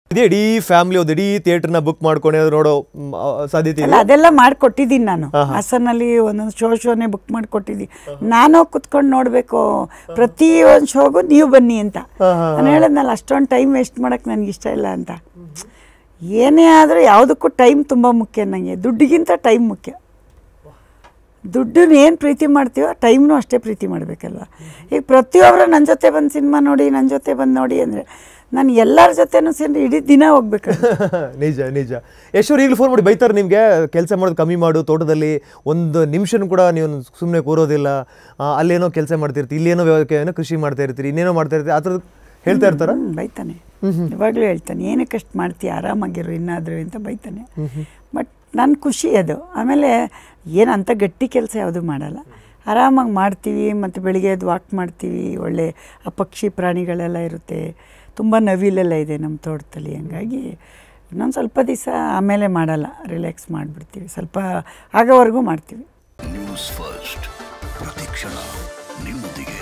ಇದೇ ಇಡೀ ಫ್ಯಾಮಿಲಿ ಒಂದು ಇಡೀ ಥಿಯೇಟರ್ನ ಬುಕ್ ಮಾಡ್ಕೊಂಡು ಏನಾದ್ರು ನೋಡೋ ಮ್, ಆ, ಸಾಧ್ಯತೆ ಅಲ್ಲ ಇದೆ ಅದೆಲ್ಲ ಮಾಡಿಕೊಟ್ಟಿದ್ದೀನಿ ನಾನು ಹಾಸನಲ್ಲಿ ಒಂದೊಂದು ಶೋ ಶೋನೇ ಬುಕ್ ಮಾಡಿಕೊಟ್ಟಿದ್ದೀನಿ ನಾನು ಕುತ್ಕೊಂಡು ನೋಡಬೇಕು ಪ್ರತಿ ಒಂದು ಶೋಗೂ ನೀವು ಬನ್ನಿ ಅಂತ ನಾನು ಹೇಳಿದ್ನಲ್ಲ ಅಷ್ಟೊಂದು ಟೈಮ್ ವೇಸ್ಟ್ ಮಾಡೋಕ್ಕೆ ನನಗೆ ಇಷ್ಟ ಇಲ್ಲ ಅಂತ ಏನೇ ಆದರೂ ಯಾವುದಕ್ಕೂ ಟೈಮ್ ತುಂಬ ಮುಖ್ಯ ನನಗೆ ದುಡ್ಡಿಗಿಂತ ಟೈಮ್ ಮುಖ್ಯ ದುಡ್ಡನ್ನ ಏನು ಪ್ರೀತಿ ಮಾಡ್ತೀವೋ ಟೈಮ್ನು ಅಷ್ಟೇ ಪ್ರೀತಿ ಮಾಡಬೇಕಲ್ವ ಈಗ ಪ್ರತಿಯೊಬ್ಬರು ನನ್ನ ಜೊತೆ ಬಂದು ಸಿನಿಮಾ ನೋಡಿ ನನ್ನ ಜೊತೆ ಬಂದು ನೋಡಿ ಅಂದರೆ ನಾನು ಎಲ್ಲರ ಜೊತೆನೂ ಸೇರಿ ಇಡೀ ದಿನ ಹೋಗ್ಬೇಕು ನಿಜ ನಿಜ ಯಶೋರ್ ಈಗಲೂ ಫೋನ್ ಮಾಡಿ ಬೈತಾರೆ ನಿಮಗೆ ಕೆಲಸ ಮಾಡೋದು ಕಮ್ಮಿ ಮಾಡು ತೋಟದಲ್ಲಿ ಒಂದು ನಿಮಿಷನೂ ಕೂಡ ನೀವು ಸುಮ್ಮನೆ ಕೂರೋದಿಲ್ಲ ಆ, ಅಲ್ಲೇನೋ ಕೆಲಸ ಮಾಡ್ತಿರ್ತೀರಿ ಇಲ್ಲೇನೋ ವ್ಯ- ಏನೋ ಕೃಷಿ ಮಾಡ್ತಾ ಇರ್ತೀರಿ ಇನ್ನೇನೋ ಮಾಡ್ತಾ ಇರ್ತೀರಿ ಆ ಥರದ್ದು ಹೇಳ್ತಾ ಇರ್ತಾರ ಹ್ಮ್, ಬೈತಾನೆ ಇವಾಗಲೂ ಹೇಳ್ತಾನೆ ಏನಕ್ಕೆ ಅಷ್ಟು ಮಾಡ್ತೀಯ ಆರಾಮಾಗಿರು ಇನ್ನಾದರೂ ಅಂತ ಬೈತಾನೆ ಬಟ್ ನನ್ನ ಖುಷಿ ಅದು ಆಮೇಲೆ ಏನಂತ ಗಟ್ಟಿ ಕೆಲಸ ಯಾವುದು ಮಾಡಲ್ಲ ಆರಾಮಾಗಿ ಮಾಡ್ತೀವಿ ಮತ್ತು ಬೆಳಿಗ್ಗೆ ಎದ್ದು ವಾಕ್ ಮಾಡ್ತೀವಿ ಒಳ್ಳೆ ಆ ಪಕ್ಷಿ ಪ್ರಾಣಿಗಳೆಲ್ಲ ಇರುತ್ತೆ ತುಂಬ ನವಿಲೆಲ್ಲ ಇದೆ ನಮ್ಮ ತೋಟದಲ್ಲಿ ಹಂಗಾಗಿ ಇನ್ನೊಂದು ಸ್ವಲ್ಪ ದಿವಸ ಆಮೇಲೆ ಮಾಡಲ್ಲ ರಿಲ್ಯಾಕ್ಸ್ ಮಾಡಿಬಿಡ್ತೀವಿ ಸ್ವಲ್ಪ ಆಗೋವರೆಗೂ ಮಾಡ್ತೀವಿ ನ್ಯೂಸ್ ಫಸ್ಟ್ ಪ್ರತಿಕ್ಷಣ ನಿಮ್ಮೊಂದಿಗೆ